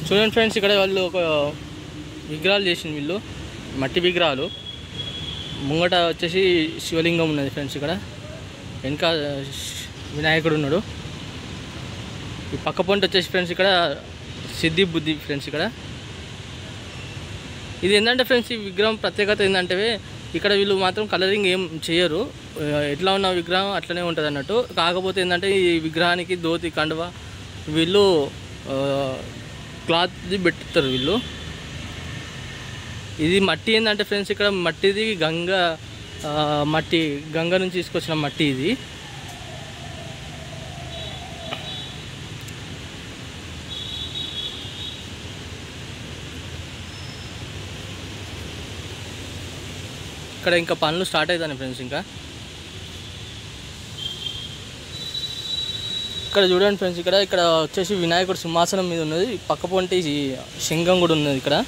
చూడండి ఫ్రెండ్స్ ఇక్కడ వాళ్ళు ఒక విగ్రహాలు చేసింది వీళ్ళు మట్టి విగ్రహాలు ముంగట వచ్చేసి శివలింగం ఉన్నది ఫ్రెండ్స్ ఇక్కడ వెనక వినాయకుడు ఉన్నాడు ఈ పక్క పొంట వచ్చేసి ఫ్రెండ్స్ ఇక్కడ సిద్ధి బుద్ధి ఫ్రెండ్స్ ఇక్కడ ఇది ఏంటంటే ఫ్రెండ్స్ ఈ విగ్రహం ప్రత్యేకత ఏంటంటే ఇక్కడ వీళ్ళు మాత్రం కలరింగ్ ఏం చేయరు ఆ, ఎట్లా ఉన్న విగ్రహం అట్లనే ఉంటుంది అన్నట్టు కాకపోతే ఏంటంటే ఈ విగ్రహానికి ధోతి కండువ వీళ్ళు క్లాత్ది పెట్టుతారు వీళ్ళు ఇది మట్టి ఏంటంటే ఫ్రెండ్స్ ఇక్కడ మట్టిది గంగ ఆ, మట్టి గంగ నుంచి తీసుకొచ్చిన మట్టి ఇది ఇక్కడ ఇంకా పనులు స్టార్ట్ అవుతాయి ఫ్రెండ్స్ ఇంకా ఇక్కడ చూడండి ఫ్రెండ్స్ ఇక్కడ ఇక్కడ వచ్చేసి వినాయకుడు సింహాసనం మీద ఉన్నది పక్క పొంటి శంఖం కూడా ఉన్నది ఇక్కడ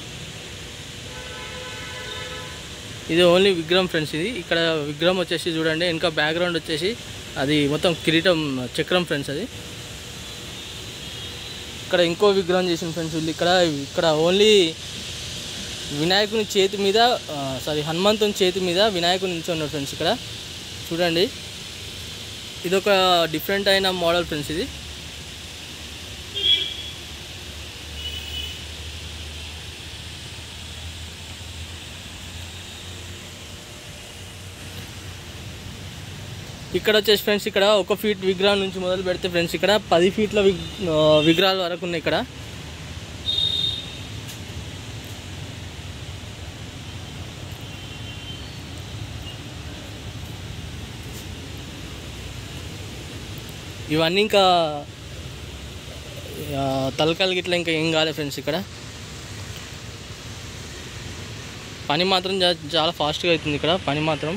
ఇది ఓన్లీ విగ్రహం ఫ్రెండ్స్ ఇది ఇక్కడ విగ్రహం వచ్చేసి చూడండి ఇంకా బ్యాక్గ్రౌండ్ వచ్చేసి అది మొత్తం కిరీటం చక్రం ఫ్రెండ్స్ అది ఇక్కడ ఇంకో విగ్రహం చేసిన ఫ్రెండ్స్ వీళ్ళు ఇక్కడ ఇక్కడ ఓన్లీ వినాయకుని చేతి మీద సారీ హనుమంతుని చేతి మీద వినాయకుని నిల్చున్నాడు ఫ్రెండ్స్ ఇక్కడ చూడండి ఇది ఒక డిఫరెంట్ అయిన మోడల్ ఫ్రెండ్స్ ఇది ఇక్కడ వచ్చేసి ఫ్రెండ్స్ ఇక్కడ ఒక ఫీట్ విగ్రహం నుంచి మొదలు పెడితే ఫ్రెండ్స్ ఇక్కడ పది ఫీట్ల విగ్ ఆ, విగ్రహాల వరకు ఉన్నాయి ఇక్కడ ఇవన్నీ ఇంకా ఆ, తలకాయలు గిట్ల ఇంకా ఏం కాలేదు ఫ్రెండ్స్ ఇక్కడ పని మాత్రం జా- చాలా ఫాస్ట్గా అవుతుంది ఇక్కడ పని మాత్రం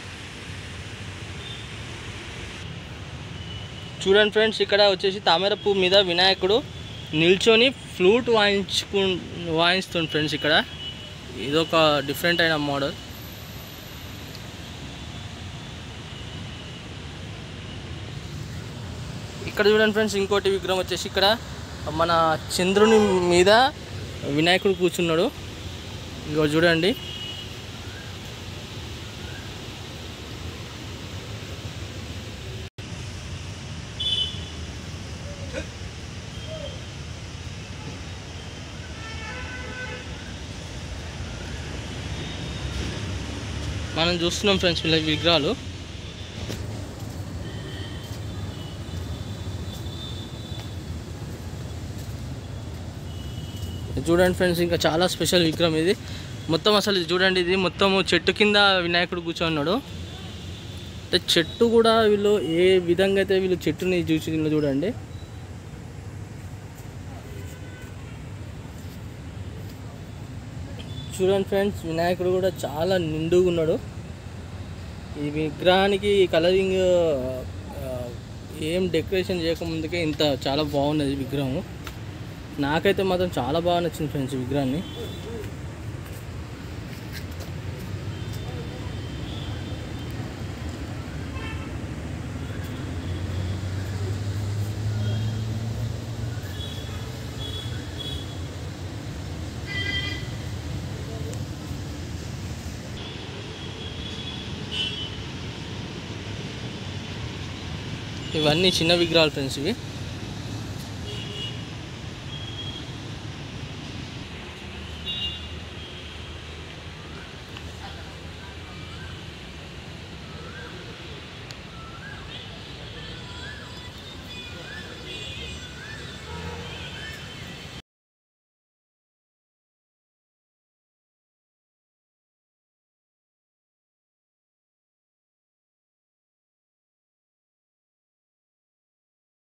చూడండి ఫ్రెండ్స్ ఇక్కడ వచ్చేసి తామర పువ్వు మీద వినాయకుడు నిల్చొని ఫ్లూట్ వాయించుకు వాయిస్తుంది ఫ్రెండ్స్ ఇక్కడ ఇదొక డిఫరెంట్ అయిన మోడల్ ఇక్కడ చూడండి ఫ్రెండ్స్ ఇంకోటి విగ్రహం వచ్చేసి ఇక్కడ మన చంద్రుని మీద వినాయకుడు కూర్చున్నాడు ఇంకో చూడండి మనం చూస్తున్నాం ఫ్రెండ్స్ వీళ్ళ విగ్రహాలు ఇది చూడండి ఫ్రెండ్స్ ఇంకా చాలా స్పెషల్ విగ్రహం ఇది మొత్తం అసలు ఇది చూడండి ఇది మొత్తం చెట్టు కింద వినాయకుడు కూర్చోన్నాడు అంటే చెట్టు కూడా వీళ్ళు ఏ విధంగా అయితే వీళ్ళు చెట్టుని చూసి చూడండి చూడండి ఫ్రెండ్స్ వినాయకుడు కూడా చాలా నిండుగా ఉన్నాడు ఈ విగ్రహానికి కలరింగ్ ఏం డెకరేషన్ చేయకముందుకే ఇంత చాలా బాగున్నది విగ్రహం నాకైతే మాత్రం చాలా బాగా నచ్చింది ఫ్రెండ్స్ ఈ విగ్రహాన్ని ఇవన్నీ చిన్న విగ్రహాలు ఫ్రెండ్స్ ఇవి